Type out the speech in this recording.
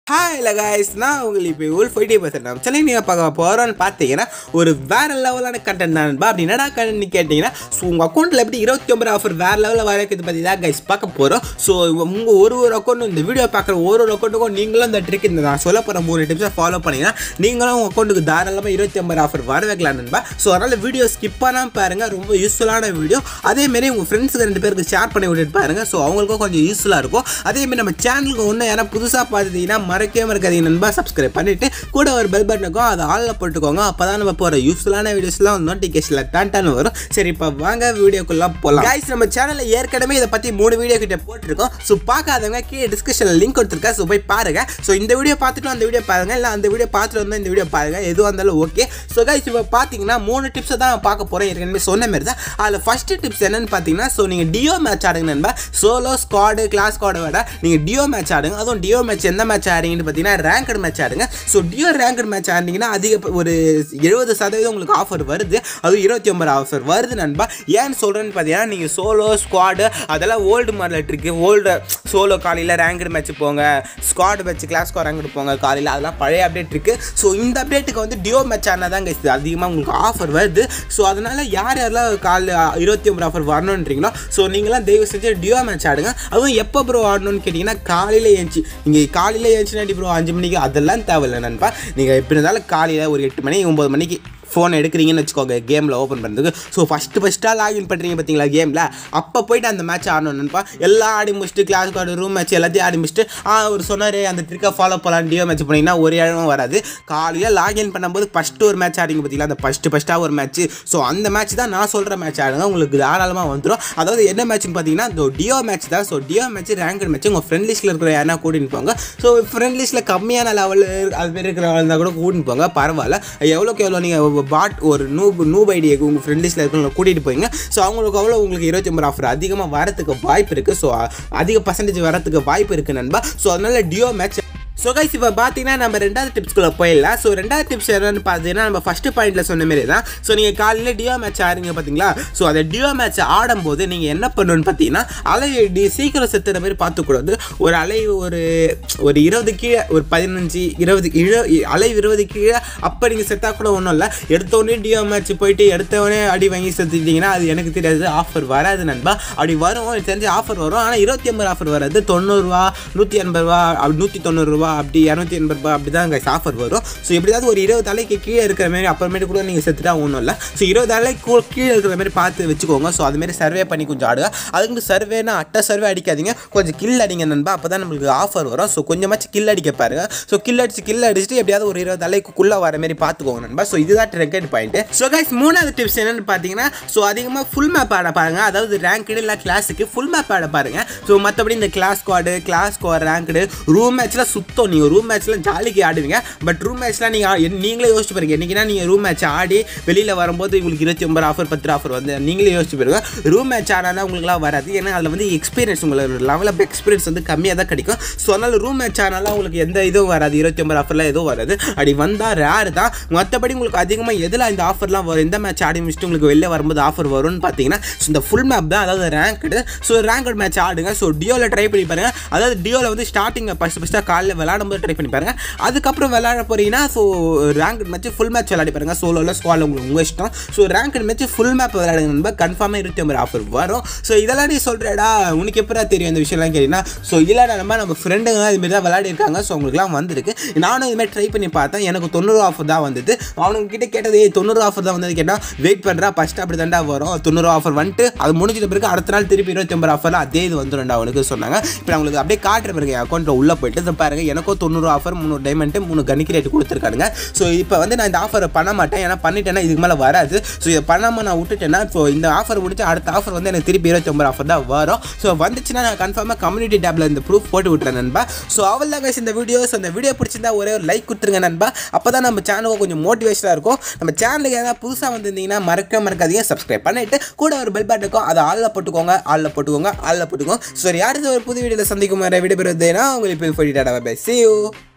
hi இல்லை guys நான் உங்களுக்கு இப்போ உள் ஃபைட்டே பேசுகிறேன் நம்ம சென்னை நீங்கள் பார்க்க போகிறோன்னு பார்த்தீங்கன்னா ஒரு வேறு லெவலான கண்டென்ட் தான்பா அப்படி என்னடா கண்டென்ட் கேட்டிங்கன்னா ஸோ உங்கள் அக்கௌண்ட்டில் எப்படி இருபத்தி ஒன்பது ஆஃபர் வேறு லெவலில் வரக்குது பற்றி தான் கைஸ் பார்க்க போகிறோம் ஸோ உங்கள் ஒரு ஒரு அக்கௌண்ட்டும் இந்த வீடியோ பார்க்குற ஒரு ஒரு அக்கௌண்ட்டுக்கும் நீங்களும் இந்த ட்ரிக் இந்த நான் சொல்ல போகிற மூணு டிப்ஸை ஃபாலோ பண்ணிங்கன்னா நீங்களும் உங்கள் அக்கௌண்ட்டுக்கு தாராளமாக இருபத்தி ஒன்பது ஆஃபர் வர வைக்கலாம் நண்பா ஸோ அதனால் வீடியோ ஸ்கிப் பண்ணாமல் பாருங்கள் ரொம்ப யூஸ்ஃபுல்லான வீடியோ அதேமாரி உங்கள் ஃப்ரெண்ட்ஸுக்கு ரெண்டு பேருக்கு ஷேர் பண்ணி விட்டுட்டு பாருங்கள் ஸோ அவங்களுக்கும் கொஞ்சம் யூஸ்ஃபுல்லாக இருக்கும் அதேமாரி நம்ம சேனலுக்கு ஒன்று யாரா புதுசாக பார்த்துட்டீங்கன்னா மறக்காம இருக்காதீங்க நண்பா சப்ஸ்கிரைப் பண்ணிவிட்டு கூட ஒரு பெல் பட்டனுக்கும் அதை ஆளில் போட்டுக்கோங்க அப்போ தான் நம்ம போகிற யூஸ்ஃபுல்லான வீடியோஸ்லாம் நோட்டிஃபிகேஷனில் டான்டான்னு வரும் சரி இப்போ வாங்க வீடியோக்குள்ளே போகலாம் கைஸ் நம்ம சேனலில் ஏற்கனவே இதை பற்றி மூணு வீடியோ கிட்ட போட்டிருக்கோம் ஸோ பார்க்காதவங்க கீழே டிஸ்கிரிப்ஷனில் லிங்க் கொடுத்துருக்கேன் ஸோ போய் பாருங்கள் ஸோ இந்த வீடியோ பார்த்துட்டு அந்த வீடியோ பாருங்கள் இல்லை அந்த வீடியோ பார்த்துட்டு வந்தால் இந்த வீடியோ பாருங்கள் எதுவாக இருந்தாலும் ஓகே ஸோ கைஸ் இப்போ பார்த்தீங்கன்னா மூணு டிப்ஸை தான் பார்க்க போகிறோம் ஏற்கனவே சொன்ன மாதிரி தான் அதில் ஃபஸ்ட்டு டிப்ஸ் என்னன்னு பார்த்தீங்கன்னா ஸோ நீங்கள் டியோ மேட்ச் ஆடுங்க நண்பா சோலோ ஸ்குவாடு கிளாஸ் ஸ்குவாடை விட நீங்கள் டியோ மேட்ச் ஆடுங்க அதுவும் டியோ மேட்ச் எந்த மேட்ச் ஆடுறீங்கன்னு பார்த்தீங்கன்னா ரேங்கட் மேட்ச் ஆடுங்க ஸோ டியோ ரேங்கட் மேட்ச் ஆடிங்கன்னா அதிக ப- ஒரு எழுபது சதவீதம் உங்களுக்கு ஆஃபர் வருது அதுவும் இருபத்தி ஒன்பது ஆஃபர் வருது நண்பா ஏன்னு சொல்கிறேன்னு பார்த்தீங்கன்னா நீங்கள் சோலோ ஸ்குவாடு அதெல்லாம் ஓல்டு மாடல் இருக்கு ஓல்டு சோலோ காலையில் ரேங்கட் மேட்ச் போங்க squad match class squad ranked போங்க காலையில் அதெல்லாம் பழைய அப்டேட் இருக்குது ஸோ இந்த அப்டேட்டுக்கு வந்து டியோ மேட்ச் ஆனால் தான் guys அதிகமாக உங்களுக்கு ஆஃபர் வருது ஸோ அதனால் யார் யாரெல்லாம் காலைல இருபத்தி ஒன்பது ஆஃபர் வரணுன்றீங்களோ ஸோ நீங்களாம் தயவு செஞ்சு டியோ மேட்ச் ஆடுங்க அதுவும் எப்போ ப்ரோ ஆடணும்னு கேட்டிங்கன்னா காலையில் ஏஞ்சி நீங்கள் காலையில் ஏஞ்சினாடி ப்ரோ அஞ்சு மணிக்கு அதெல்லாம் தேவையில்லை நண்பா நீங்கள் எப்படி இருந்தாலும் காலையில் ஒரு எட்டு மணி ஒம்பது மணிக்கு ஃபோன் எடுக்கிறீங்கன்னு வச்சுக்கோங்க கேமில் ஓப்பன் பண்ணுறதுக்கு ஸோ ஃபஸ்ட்டு ஃபஸ்ட்டாக லாகின் பண்ணுறீங்க பார்த்தீங்களா கேமில் அப்போ போயிட்டு அந்த மேட்ச் ஆடணும்னுப்பா எல்லாம் ஆடி முடிச்சுட்டு கிளாஸ் கார்டு ரூம் மேட்ச் எல்லாத்தையும் ஆடி முடிச்சுட்டு ஆ ஒரு சொன்னார் அந்த ட்ரிக்கை ஃபாலோ பண்ணலாம் டியோ மேட்ச் பண்ணிங்கன்னா ஒரு இழமும் வராது காலையில் லாகின் பண்ணும்போது ஃபஸ்ட்டு ஒரு மேட்ச் ஆடிங்க பார்த்தீங்களா அந்த ஃபஸ்ட்டு ஃபஸ்ட்டாக ஒரு மேட்ச் ஸோ அந்த மேட்ச் தான் நான் சொல்கிற மேட்ச் ஆடுங்க உங்களுக்கு தாராளமாக வந்துடும் அதாவது என்ன மேட்ச்னு பார்த்தீங்கன்னா இந்த டியோ மேட்ச் தான் so duo match ranked match உங்கள் ஃப்ரெண்ட் லிஸ்ட்டில் இருக்கிற யாரா கூட்டின்னு போங்க ஸோ ஃப்ரெண்ட் லிஸ்ட்டில் கம்மியான லெவலில் அது பேர் இருக்கிற இருந்தால் கூட கூட்டின்னு போங்க பரவாயில்ல எவ்வளோக்கு எவ்வளோ நீங்கள் பாட் ஒரு நூப் நூப் ஐடியை உங்கள் ஃப்ரெண்ட் லிஸ்ட்டில் இருக்கிறவங்க கூட்டிகிட்டு போய்ங்க ஸோ அவங்களுக்கு அவ்வளோ உங்களுக்கு இருபத்தி ஒன்பது ஆஃபர் அதிகமாக வரத்துக்கு வாய்ப்பு இருக்குது ஸோ அதிக பர்சன்டேஜ் வரத்துக்கு வாய்ப்பு இருக்குது நண்பா ஸோ அதனால டியோ மேட்ச் ஸோ கைஸ் இப்போ பார்த்தீங்கன்னா நம்ம ரெண்டாவது டிப்ஸ்குள்ளே போயிடலாம் ஸோ ரெண்டாவது டிப்ஸ் என்னன்னு பார்த்தீங்கன்னா நம்ம ஃபஸ்ட்டு பாயிண்ட்டில் சொன்ன மாதிரி தான் ஸோ நீங்கள் காலையில் டியோ மேட்ச் ஆடுறீங்க பார்த்தீங்களா ஸோ அந்த டியோ மேட்ச் ஆடும்போது நீங்கள் என்ன பண்ணணும்னு பார்த்தீங்கன்னா அலை டி சீக்கிரம் செத்துற மாதிரி பார்த்துக்கூடாது ஒரு அலை ஒரு ஒரு இருபது கீழே ஒரு பதினஞ்சு இருபது இழ அலை இருபது கீழே அப்போ நீங்கள் செத்தா கூட ஒன்றும் இல்லை எடுத்தோடனே டியோ மேட்ச் போயிட்டு எடுத்தவொடனே அடி வாங்கி செத்துட்டீங்கன்னா அது எனக்கு தெரியாது ஆஃபர் வராது நண்பா அப்படி வரும் எனக்கு தெரிஞ்சு ஆஃபர் வரும் ஆனால் இருபத்தி ஐம்பது ஆஃபர் வராது தொண்ணூறுரூவா நூற்றி எண்பது ரூபா அப்படி நூற்றி தொண்ணூறுரூவா அப்படி இரநூத்தி எண்பது ரூபா அப்படி தான் கைஸ் ஆஃபர் வரும் ஸோ எப்படியாவது ஒரு இருபது தலைக்கு கீழே இருக்கிற மாதிரி அப்புறமேட்டு கூட நீங்கள் செத்துட்டா ஒன்றும் இல்லை ஸோ இருபது தலைக்கு கீழே இருக்கிற மாதிரி பார்த்து வச்சுக்கோங்க ஸோ அதுமாரி சர்வே பண்ணி கொஞ்சம் ஆடுங்க அதுக்கு சர்வேனா அட்டை சர்வே அடிக்காதீங்க கொஞ்சம் கில் அடிங்க நண்பா அப்போ தான் நம்மளுக்கு ஆஃபர் வரும் ஸோ கொஞ்சமாச்சும் கில் அடிக்க பாருங்க ஸோ கில் அடிச்சு கில் அடிச்சுட்டு எப்படியாவது ஒரு இருபது தலைக்குள்ளே வர மாதிரி பார்த்துக்கோங்க நண்பா ஸோ இதுதான் ரெக்கட் பாயிண்ட் ஸோ கைஸ் மூணாவது டிப்ஸ் என்னன்னு பார்த்தீங்கன்னா ஸோ அதிகமாக ஃபுல் மேப் ஆட பாருங்க அதாவது ரேங்க்டு இல்லை கிளாஸுக்கு ஃபுல் மேப் ஆட பாருங்க ஸோ மற்றபடி இந்த class squad class squad ranked room மேட்ச்சில் சுத்தம் நீங்கள் ரூம் மேட்ச்சில் ஜாலிக்கு ஆடுவீங்க பட் ரூம் மேட்ச்லாம் நீங்கள் நீங்களே யோசிச்சு பாருங்க என்னைக்குனா நீங்கள் ரூம் மேட்ச் ஆடி வெளியில் வரும்போது உங்களுக்கு இருபத்தி ஒன்பது ஆஃபர் பத்து ஆஃபர் வந்து நீங்களே யோசிச்சு பாருங்க ரூம் மேட்ச் ஆனாலும் உங்களுக்குலாம் வராது ஏன்னா அதில் வந்து எக்ஸ்பீரியன்ஸ் உங்களுக்கு லெவல் ஆஃப் எக்ஸ்பீரியன்ஸ் வந்து கம்மியாக தான் கிடைக்கும் ஸோ அதனால் ரூம் மேட்ச் ஆனாலும் உங்களுக்கு எந்த இதுவும் வராது இருபத்தி ஒன்பது ஆஃபர்லாம் எதுவும் வராது அப்படி வந்தால் ரேர் தான் மற்றபடி உங்களுக்கு அதிகமாக எதில் இந்த ஆஃபர்லாம் வரும் எந்த மேட்ச் ஆடி முடிச்சுட்டு உங்களுக்கு வெளில வரும்போது ஆஃபர் வரும்னு பார்த்தீங்கன்னா ஸோ இந்த ஃபுல் மேப் தான் அதாவது ரேங்க்டு ஸோ ரேங்கட் மேட்ச் ஆடுங்க ஸோ டியோவில் ட்ரை பண்ணி பாருங்க அதாவது டியோவில் வந்து ஸ்டார்டிங் ஃபஸ்ட் ஃபஸ்ட்டாக காலையில் விளாடும் போது ட்ரை பண்ணி பாருங்க அதுக்கப்புறம் விளாட போறீங்கன்னா so rank match full match விளையாடி பாருங்க சோலோவில் ஸ்குவாடில் உங்களுக்கு உங்கள் இஷ்டம் so rank match full map விளையாடுங்க நண்பா கன்ஃபார்மாக இருபத்தி ஒன்பது ஆஃபர் வரும் ஸோ இதெல்லாம் நீ சொல்கிறேடா உனக்கு எப்படா தெரியும் இந்த விஷயம்லாம் கேட்டீங்கன்னா ஸோ இல்லைடா நம்ம நம்ம ஃப்ரெண்டுங்க இதுமாரி தான் விளையாடி இருக்காங்க ஸோ உங்களுக்குலாம் வந்திருக்கு நானும் இதுமாதிரி ட்ரை பண்ணி பார்த்தேன் எனக்கு தொண்ணூறு ஆஃபர் தான் வந்தது அவனுங்க கிட்ட கேட்டது "ஏய், தொண்ணூறு ஆஃபர் தான் வந்தது கேட்டால் வெயிட் பண்ணுறா ஃபஸ்ட்டு அப்படி தாண்டா வரும் தொண்ணூறு ஆஃபர் வந்துட்டு அது முடிஞ்சிட்ட பிறகு அடுத்த நாள் திருப்பி இருபத்தி ஒன்பது ஆஃபர் அதே இது வந்துடும்டா அவனுக்கு சொன்னாங்க இப்போ நான் உங்களுக்கு அப்படியே காட்டுற பிறகு என் அக்கௌண்ட்டில் உள்ளே போயிட்டு இதை பாருங்க எனக்கும் தொண்ணூறு ஆஃபர் மூணு டைமண்ட்டு மூணு கணிக்கு ரேட்டு கொடுத்துருக்கானுங்க ஸோ இப்போ வந்து நான் இந்த ஆஃபரை பண்ண மாட்டேன் ஏன்னா பண்ணிட்டேன்னா இதுக்கு மேலே வராது ஸோ இதை பண்ணாமல் நான் விட்டுட்டேன்னா இப்போ இந்த ஆஃபர் முடிச்சு அடுத்த ஆஃபர் வந்து எனக்கு திருப்பி இருபத்தி ஒன்பது ஆஃபர் தான் வரும் ஸோ வந்துச்சுன்னா நான் கன்ஃபார்மாக கம்யூனிட்டி டேப்பில் இந்த ப்ரூஃப் போட்டு விட்டுறேன் நண்பா ஸோ அவள் தான் இந்த வீடியோஸ் அந்த வீடியோ பிடிச்சிருந்தா ஒரே ஒரு லைக் கொடுத்துருங்க நண்பா அப்போ தான் நம்ம சேனலுக்கு கொஞ்சம் மோட்டிவேஷனாக இருக்கும் நம்ம சேனலுக்கு ஏதாவது புதுசாக வந்திருந்தீங்கன்னா மறக்க மறக்காதீங்க சப்ஸ்கிரைப் பண்ணிட்டு கூட ஒரு பெல் பட்டன் இருக்கும் அதை ஆளில் போட்டுக்கோங்க ஆளில் போட்டுக்கோங்க ஆளில் போட்டுக்கோங்க ஸோ யாரும் ஒரு புது வீடியோவில் சந்திக்கும் வர விடைபெறுவதுனா உங்களுக்கு இப்போ டாடா பை சி யூ